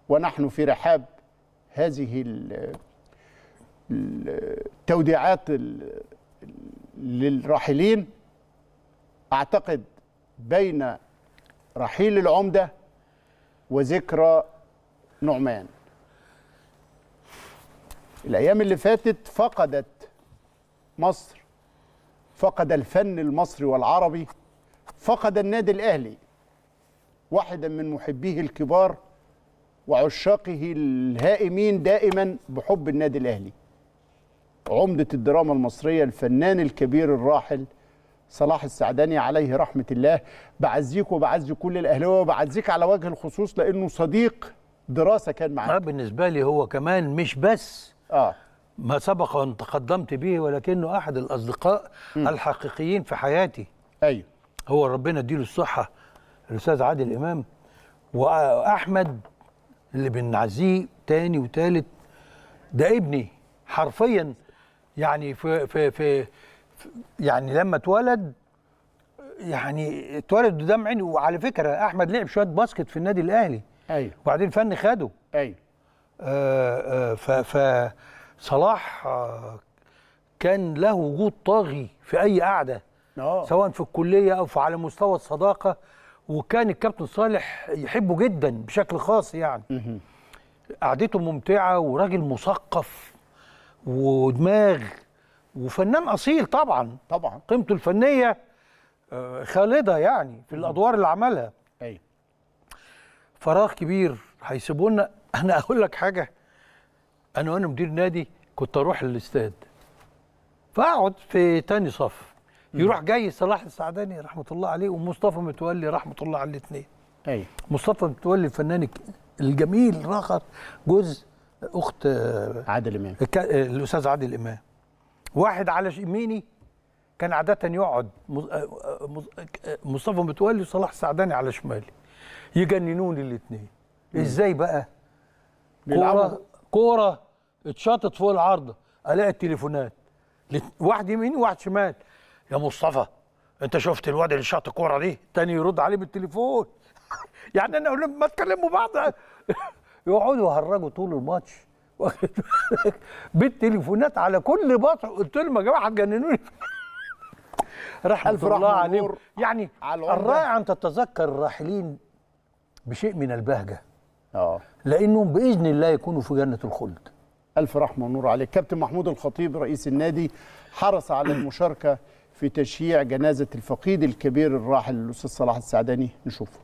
ونحن في رحاب هذه ال- التوديعات ال- للراحلين اعتقد بين رحيل العمده وذكرى نعمان الايام اللي فاتت فقدت مصر فقد الفن المصري والعربي فقد النادي الاهلي واحدا من محبيه الكبار وعشاقه الهائمين دائما بحب النادي الاهلي عمده الدراما المصريه الفنان الكبير الراحل صلاح السعداني عليه رحمه الله بعزيك وبعزي كل الاهلاويه وبعزيك على وجه الخصوص لانه صديق دراسه كان آه معاك بالنسبه لي هو كمان مش بس اه ما سبق ان تقدمت به ولكنه احد الاصدقاء الحقيقيين في حياتي ايوه هو ربنا يديله الصحه الاستاذ عادل امام واحمد اللي بنعزيه تاني وتالت ده ابني حرفيا يعني في في في في- يعني لما اتولد يعني اتولد قدام عيني وعلى فكره احمد لعب شويه باسكت في النادي الاهلي ايوه وبعدين فن خده ايوه آه، آه، ف- فصلاح آه، كان له وجود طاغي في اي قعده اه سواء في الكليه او في على مستوى الصداقه وكان الكابتن صالح يحبه جدا بشكل خاص يعني قعدته ممتعه وراجل مثقف ودماغ وفنان اصيل طبعا طبعا قيمته الفنيه آه، خالده يعني في الادوار اللي عملها ايوه فراغ كبير هيسيبونا انا اقول لك حاجه انا وانا مدير نادي كنت اروح الاستاد فاقعد في تاني صف يروح جاي صلاح السعداني رحمه الله عليه ومصطفى متولي رحمه الله على الاثنين ايوه مصطفى متولي الفنان الك- الجميل راخر جوز اخت آه، عادل امام الك- آه، الاستاذ عادل امام واحد على يميني كان عاده يقعد مز- آه، آه، مز- آه، مصطفى متولي وصلاح السعداني على شمالي يجننوني الاثنين ازاي بقى بيلعبوا كوره كوره اتشاطت فوق العارضه الاقي التليفونات الات- واحد يمين وواحد شمال يا مصطفى انت شفت الواد اللي شاط الكوره دي تاني يرد عليه بالتليفون يعني انا اقول لهم ما تكلموا بعض يقعدوا يهرجوا طول الماتش واخد بالك؟ بالتليفونات على كل باص قلت لهم يا جماعه هتجننوني رحمه ألف الله رحمة عليهم ونور يعني على العمدة. الرائع ان تتذكر الراحلين بشيء من البهجه اه لانهم باذن الله يكونوا في جنه الخلد ألف رحمة ونور عليك كابتن محمود الخطيب رئيس النادي حرص على المشاركة في تشييع جنازة الفقيد الكبير الراحل الأستاذ صلاح السعداني نشوفه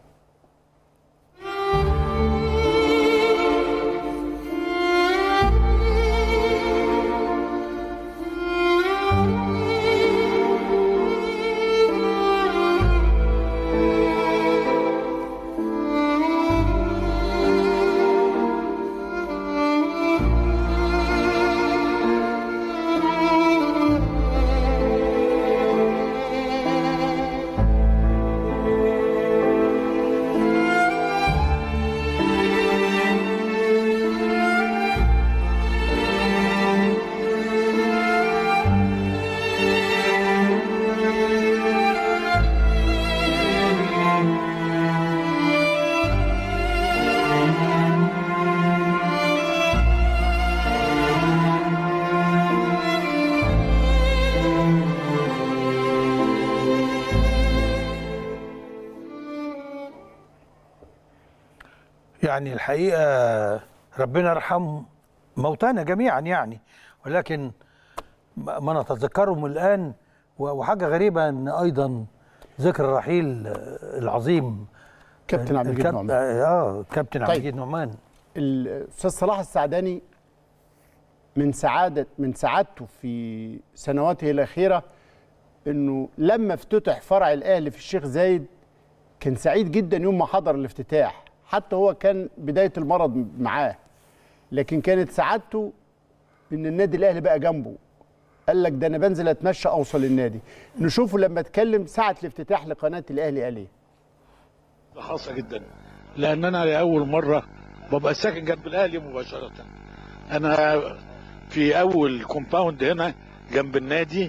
يعني الحقيقه ربنا يرحم موتانا جميعا يعني ولكن ما ما نتذكرهم الان و- وحاجه غريبه ان ايضا ذكر الرحيل آه، العظيم كابتن عبد المجيد الكاب- نعمان اه كابتن عبد طيب. المجيد نعمان الأستاذ صلاح السعداني من سعادة من سعادته في سنواته الأخيرة إنه لما افتتح فرع الأهلي في الشيخ زايد كان سعيد جدا يوم ما حضر الافتتاح حتى هو كان بداية المرض معاه لكن كانت سعادته إن النادي الأهلي بقى جنبه قال لك ده أنا بنزل أتمشى أوصل النادي نشوفه لما اتكلم ساعة الافتتاح لقناة الأهلي قال إيه خاصة جدا لأن أنا لأول مرة ببقى ساكن جنب الأهلي مباشرة أنا في أول كومباوند هنا جنب النادي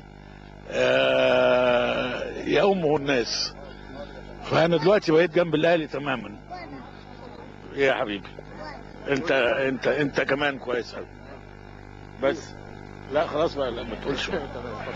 آه، يأمه الناس فأنا دلوقتي بقيت جنب الأهلي تماما إيه يا حبيبي انت انت انت كمان كويس قوي بس لا خلاص بقى لا ما تقولش بقى.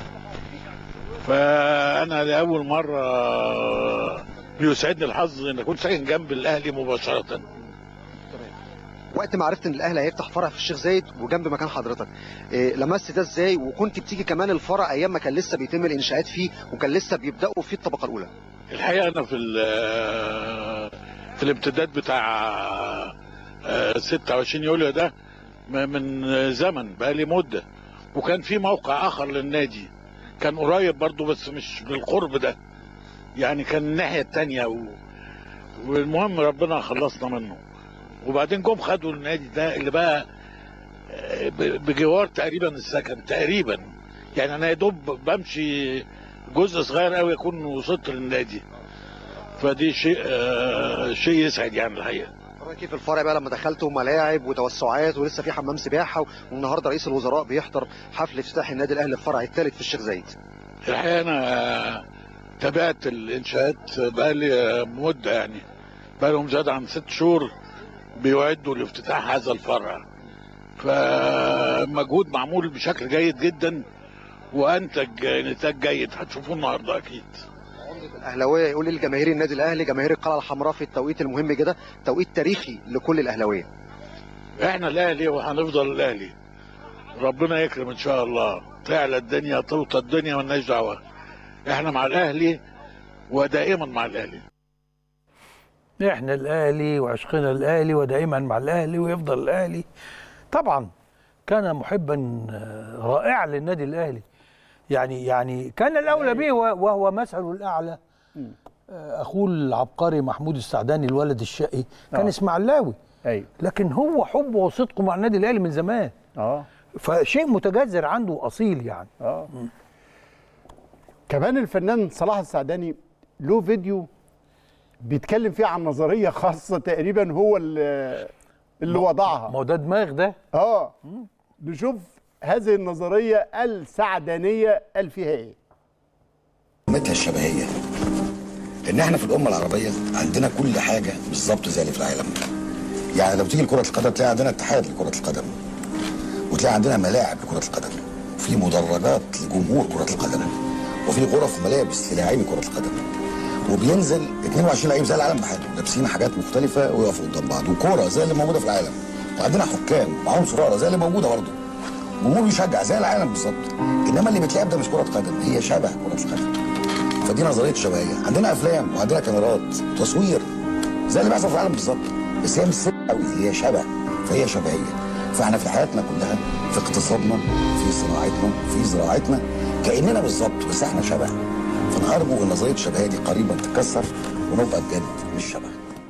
فانا لاول مره بيسعدني الحظ ان اكون ساكن جنب الاهلي مباشره وقت ما عرفت ان الاهلي هيفتح فرع في الشيخ زايد وجنب مكان حضرتك إيه لمست ده ازاي وكنت بتيجي كمان الفرع ايام ما كان لسه بيتم الانشاءات فيه وكان لسه بيبداوا فيه الطبقه الاولى الحقيقه انا في ال- في الامتداد بتاع آه، 26 يوليو ده م- من زمن بقى لي مده وكان في موقع اخر للنادي كان قريب برضو بس مش بالقرب ده يعني كان الناحيه التانية و... والمهم ربنا خلصنا منه وبعدين جم خدوا النادي ده اللي بقى آه، ب- بجوار تقريبا السكن تقريبا يعني انا يا دوب بمشي جزء صغير قوي اكون وصلت للنادي فدي شيء آه شيء يسعد يعني الحقيقه رأيك كيف الفرع بقى لما دخلتوا ملاعب وتوسعات ولسه في حمام سباحه والنهارده رئيس الوزراء بيحضر حفل افتتاح النادي الاهلي الفرع الثالث في الشيخ زايد الحقيقه انا تابعت الانشاءات بقالي مده يعني بقالهم زيادة عن ست شهور بيعدوا لافتتاح هذا الفرع فمجهود معمول بشكل جيد جدا وانتج نتاج جيد هتشوفوه النهارده اكيد الاهلاويه يقول للجماهير النادي الاهلي جماهير القلعه الحمراء في التوقيت المهم كده توقيت تاريخي لكل الاهلاويه احنا الاهلي وهنفضل الاهلي ربنا يكرم ان شاء الله تعلى الدنيا توطى الدنيا مالناش دعوه احنا مع الاهلي ودائما مع الاهلي احنا الاهلي وعشقنا الاهلي ودائما مع الاهلي ويفضل الاهلي طبعا كان محبا آه، رائعا للنادي الاهلي يعني يعني كان الاولى به وهو مثله الاعلى آه، اخوه العبقري محمود السعداني الولد الشقي كان آه. اسماعيلاوي ايوه لكن هو حبه وصدقه مع النادي الاهلي من زمان اه فشيء متجذر عنده اصيل يعني اه كمان الفنان صلاح السعداني له فيديو بيتكلم فيه عن نظريه خاصه تقريبا هو اللي اللي ما وضعها هو ده دماغ ده اه نشوف هذه النظريه السعدانيه قال فيها ايه قيمتها الشبهيه ان احنا في الامه العربيه عندنا كل حاجه بالظبط زي اللي في العالم يعني لو تيجي لكره القدم تلاقي عندنا اتحاد لكره القدم وتلاقي عندنا ملاعب لكره القدم في مدرجات لجمهور كره القدم وفي غرف ملابس للاعبي كره القدم وبينزل 22 لعيب زي العالم بحاله لابسين حاجات مختلفه ويقفوا قدام بعض وكوره زي اللي موجوده في العالم وعندنا حكام معاهم سراره زي اللي موجوده برضه جمهور بيشجع زي العالم بالظبط انما اللي بيتلعب ده مش كره قدم هي شبه كره القدم فدي نظريه شبهيه عندنا افلام وعندنا كاميرات وتصوير زي اللي بيحصل في العالم بالظبط بس هي مش سر قوي هي شبه فهي شبهيه فاحنا في حياتنا كلها في اقتصادنا في صناعتنا في زراعتنا كاننا بالظبط بس احنا شبه فانا ارجو ان نظريه الشبهيه دي قريبا تتكسر ونبقى بجد مش شبه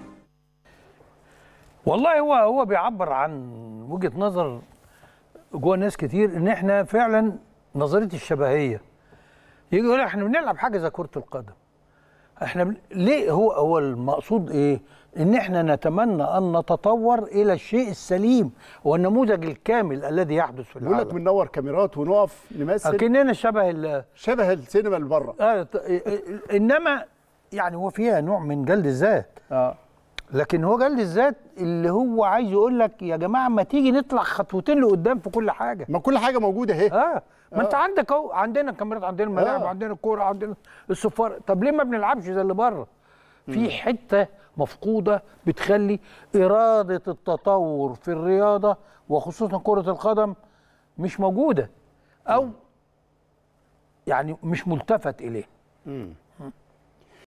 والله هو هو بيعبر عن وجهه نظر جوه ناس كتير ان احنا فعلا نظريه الشبهيه يجي يقول احنا بنلعب حاجه زي كره القدم احنا بن... ليه هو هو المقصود ايه ان احنا نتمنى ان نتطور الى الشيء السليم والنموذج الكامل الذي يحدث في بيقول لك العالم بننور كاميرات ونقف نمثل اكننا شبه ال... شبه السينما اللي بره آه ط- انما يعني هو فيها نوع من جلد الذات اه لكن هو جلد الذات اللي هو عايز يقول لك يا جماعه ما تيجي نطلع خطوتين لقدام في كل حاجه ما كل حاجه موجوده اهي اه ما انت عندك اهو عندنا الكاميرات عندنا الملاعب آه. عندنا الكوره عندنا الصفار طب ليه ما بنلعبش زي اللي بره في حته مفقوده بتخلي اراده التطور في الرياضه وخصوصا كره القدم مش موجوده او يعني مش ملتفت اليه